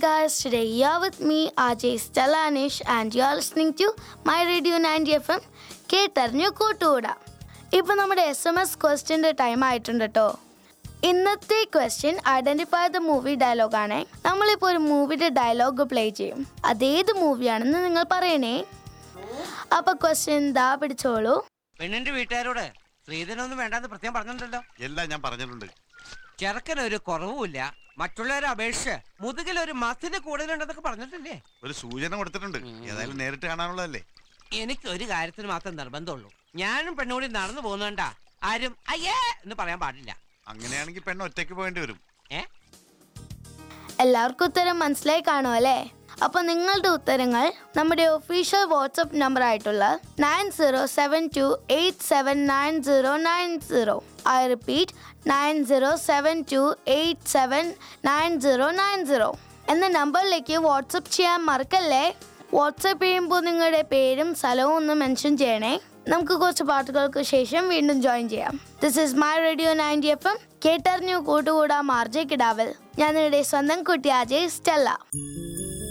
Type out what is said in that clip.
guys, today you're with me, RJ Stella Anish, and you're listening to My Radio 90 FM, കേട്ടറിഞ്ഞു കൂട്ടുകൂടാ ഇപ്പൊ നമ്മുടെ S M S ക്വസ്റ്റ്യൻ്റെ time ആയിട്ടുണ്ട് കേട്ടോ ഇന്നത്തെ ക്വസ്റ്റ്യൻ ഐഡന്റിഫൈ ദ മൂവി ഡയലോഗാണ് നമ്മളിപ്പോൾ ഒരു മൂവിയുടെ ഡയലോഗ് പ്ലേ ചെയ്യും അതേത് മൂവിയാണെന്ന് നിങ്ങൾ പറയണേ അപ്പൊ ക്വസ്റ്റ്യൻ ദാ പിടിച്ചോളൂ പെണ്ണിന്റെ വീട്ടുകാരോട് സ്ത്രീധനൊന്നും വേണ്ടെന്ന് പ്രത്യേകം പറഞ്ഞിട്ടുണ്ടല്ലോ എല്ലാം ഞാൻ പറഞ്ഞിട്ടുണ്ട് ചെറുക്കനൊരു കുറവുമില്ല മറ്റുള്ളവരെ അപേക്ഷിച്ച് മുതുകിൽ ഒരു മസിന് കൂടുതലുണ്ടെന്നൊക്കെ പറഞ്ഞിട്ടില്ലേ ഒരു സൂചന കൊടുത്തിട്ടുണ്ട് ഏതായാലും നേരിട്ട് കാണാനുള്ളതല്ലേ എനിക്ക് ഒരു കാര്യത്തിന് മാത്രം നിർബന്ധമുള്ളൂ ഞാനും പെണ്ണുകൂടി നടന്നു പോകുന്നോണ്ടാ ആരും അയ്യേ എന്ന് പറയാൻ പാടില്ല അങ്ങനെയാണെങ്കിൽ പെണ്ണ് ഒറ്റയ്ക്ക് പോകേണ്ടി വരും ഏ എല്ലാവർക്കും ഉത്തരം മനസ്സിലായി കാണുമല്ലേ അപ്പോൾ നിങ്ങളുടെ ഉത്തരങ്ങൾ നമ്മുടെ ഒഫീഷ്യൽ വാട്സപ്പ് നമ്പർ ആയിട്ടുള്ള nine zero seven two eight seven nine zero nine zero I repeat nine zero seven two eight seven nine zero nine zero എന്ന നമ്പറിലേക്ക് വാട്സപ്പ് ചെയ്യാൻ മറക്കല്ലേ വാട്സപ്പ് ചെയ്യുമ്പോൾ നിങ്ങളുടെ പേരും സ്ഥലവും ഒന്ന് മെൻഷൻ ചെയ്യണേ നമുക്ക് കുറച്ച് പാട്ടുകൾക്ക് ശേഷം വീണ്ടും ജോയിൻ ചെയ്യാം this is my radio ninety F M കേട്ടറിഞ്ഞു കൂട്ടുകൂടാ മാർജെ കിടാവൽ ഞാൻ നിങ്ങളുടെ സ്വന്തം കുട്ടി അജയ് സ്റ്റെല്ല